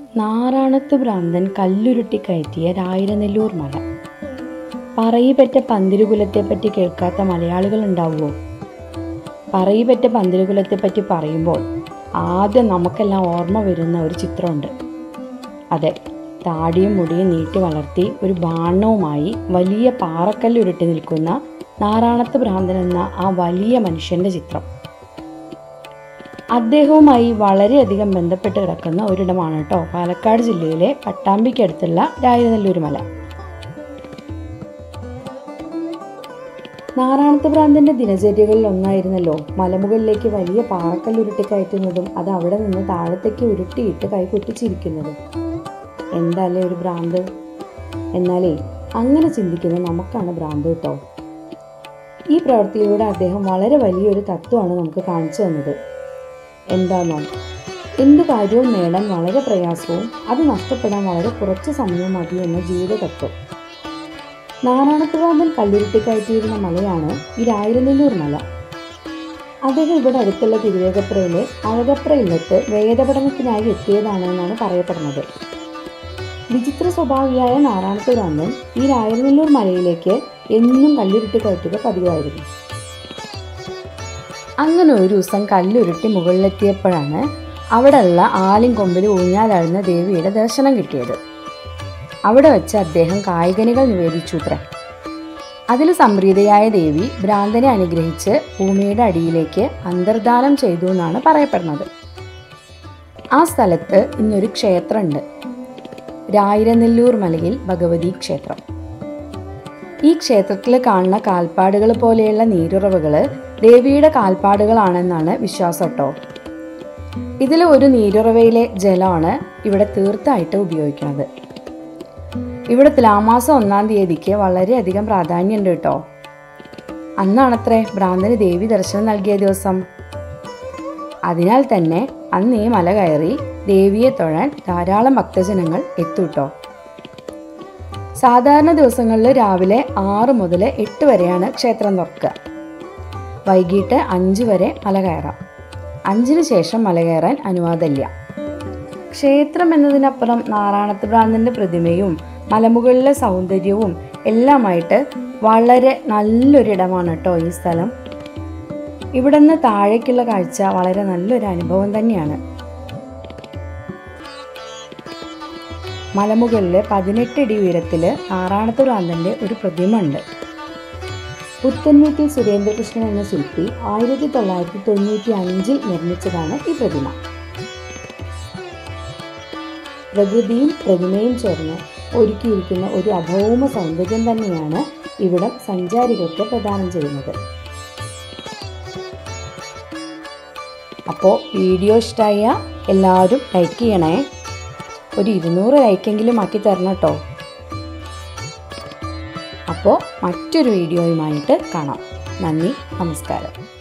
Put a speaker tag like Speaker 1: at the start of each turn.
Speaker 1: നാറാണത്ത് ഭ്രാന്തൻ കല്ലുരുട്ടി കയറ്റിയ രായിരനെല്ലൂർ മല പറയിപ്പറ്റ പന്തിരുകുലത്തെപ്പറ്റി കേൾക്കാത്ത മലയാളികൾ ഉണ്ടാവുമോ പറയിപ്പറ്റ പന്തിരുകുലത്തെപ്പറ്റി പറയുമ്പോൾ ആദ്യം നമുക്കെല്ലാം ഓർമ്മ വരുന്ന ഒരു ചിത്രമുണ്ട് അതെ താടിയും മുടിയും നീട്ടി വളർത്തി ഒരു ബാണവുമായി വലിയ പാറക്കല്ലുരുട്ടി നിൽക്കുന്ന നാറാണത്ത് ഭ്രാന്തൻ എന്ന ആ വലിയ മനുഷ്യൻ്റെ ചിത്രം അദ്ദേഹവുമായി വളരെയധികം ബന്ധപ്പെട്ട് കിടക്കുന്ന ഒരിടമാണ് കേട്ടോ പാലക്കാട് ജില്ലയിലെ പട്ടാമ്പിക്കടുത്തുള്ള രായനെല്ലൂർ മല നാറാണത്ത് ഭ്രാന്തന്റെ ദിനചര്യകളിൽ ഒന്നായിരുന്നല്ലോ മലമുകളിലേക്ക് വലിയ പാറക്കല്ല് ഉരുട്ടി കയറ്റുന്നതും അത് അവിടെ നിന്ന് താഴത്തേക്ക് ഉരുട്ടിയിട്ട് കൈകൊട്ടിച്ചിരിക്കുന്നതും എന്താല്ലേ ഒരു ഭ്രാന്ത് എന്നാലേ അങ്ങനെ ചിന്തിക്കുന്ന നമുക്കാണ് ഭ്രാന്ത് കേട്ടോ ഈ പ്രവൃത്തിയിലൂടെ അദ്ദേഹം വളരെ വലിയൊരു തത്വമാണ് നമുക്ക് കാണിച്ചു തന്നത് എന്താണോ എന്ത് കാര്യവും നേടാൻ വളരെ പ്രയാസവും അത് നഷ്ടപ്പെടാൻ വളരെ കുറച്ച് സമയവും മതി എന്ന ജീവിത തത്വം നാരായണത്തുകാന്തൻ കല്ലുരുട്ടി കയറ്റിയിരുന്ന മലയാണ് ഈ രായിരനെല്ലൂർ മല അദ്ദേഹം ഇവിടെ അടുത്തുള്ള തിരുവേഗപ്രയിലെ അഴകപ്ര ഇല്ലത്ത് വേദപഠനത്തിനായി എത്തിയതാണ് എന്നാണ് പറയപ്പെടുന്നത് വിചിത്ര സ്വഭാവിയായ നാരായണത്തുകാന്തൻ ഈ രായരനെല്ലൂർ മലയിലേക്ക് എന്നും കല്ലുരുട്ടി കയറ്റുക പതിവായിരുന്നു അങ്ങനെ ഒരു ദിവസം കല്ലുരുട്ടി മുകളിലെത്തിയപ്പോഴാണ് അവിടെയുള്ള ആലിൻ കൊമ്പിൽ ഊഞ്ഞാലാടുന്ന ദേവിയുടെ ദർശനം കിട്ടിയത് അവിടെ വെച്ച് അദ്ദേഹം കായികനികൾ നിവേദിച്ചുത്രേ അതിൽ സംപ്രീതയായ ദേവി ഭ്രാന്തനെ അനുഗ്രഹിച്ച് ഭൂമിയുടെ അടിയിലേക്ക് അന്തർദാനം ചെയ്തു എന്നാണ് പറയപ്പെടുന്നത് ആ സ്ഥലത്ത് ഇന്നൊരു ക്ഷേത്രമുണ്ട് രായിരനെല്ലൂർ മലയിൽ ഭഗവതി ക്ഷേത്രം ഈ ക്ഷേത്രത്തിൽ കാണുന്ന കാൽപ്പാടുകൾ പോലെയുള്ള നീരുറവുകൾ ദേവിയുടെ കാൽപ്പാടുകളാണെന്നാണ് വിശ്വാസം കേട്ടോ ഇതിൽ ഒരു നീരുറവയിലെ ജലമാണ് ഇവിടെ തീർത്തായിട്ട് ഉപയോഗിക്കുന്നത് ഇവിടെ തുലാമാസം ഒന്നാം തീയതിക്ക് വളരെയധികം പ്രാധാന്യമുണ്ട് കേട്ടോ അന്നാണത്രേ ഭ്രാന്തന് ദേവി ദർശനം നൽകിയ ദിവസം അതിനാൽ തന്നെ അന്ന് ഈ മല കയറി ദേവിയെ തൊഴാൻ ധാരാളം ഭക്തജനങ്ങൾ എത്തൂട്ടോ സാധാരണ ദിവസങ്ങളിൽ രാവിലെ ആറ് മുതൽ എട്ട് വരെയാണ് ക്ഷേത്രം തുറക്കുക വൈകിട്ട് അഞ്ച് വരെ മല കയറാം അഞ്ചിന് ശേഷം മല കയറാൻ അനുവാദമില്ല ക്ഷേത്രം എന്നതിനപ്പുറം നാറാണത്ത് ഭ്രാന്തൻ്റെ പ്രതിമയും മലമുകളിലെ സൗന്ദര്യവും എല്ലാമായിട്ട് വളരെ നല്ലൊരിടമാണ് കേട്ടോ ഈ സ്ഥലം ഇവിടെ നിന്ന് താഴേക്കുള്ള കാഴ്ച വളരെ നല്ലൊരു അനുഭവം തന്നെയാണ് മലമുകളിൽ പതിനെട്ടടി ഉയരത്തിൽ നാറാണത്ത് ഭ്രാന്തൻ്റെ ഒരു പ്രതിമ ഉണ്ട് പുത്തൻവീട്ടിൽ സുരേന്ദ്രകൃഷ്ണൻ എന്ന ശില്പി ആയിരത്തി തൊള്ളായിരത്തി തൊണ്ണൂറ്റി അഞ്ചിൽ നിർമ്മിച്ചതാണ് ഈ പ്രതിമ പ്രകൃതിയും പ്രതിമയും ചേർന്ന് ഒരുക്കിയിരിക്കുന്ന ഒരു അഭൗമ സൗന്ദര്യം തന്നെയാണ് ഇവിടം സഞ്ചാരികൾക്ക് പ്രദാനം ചെയ്യുന്നത് അപ്പോൾ വീഡിയോ ഇഷ്ടമായ എല്ലാവരും ലൈക്ക് ചെയ്യണേ ഒരു ഇരുന്നൂറ് ലൈക്കെങ്കിലും ആക്കി തരണം കേട്ടോ അപ്പോൾ മറ്റൊരു വീഡിയോയുമായിട്ട് കാണാം നന്ദി നമസ്കാരം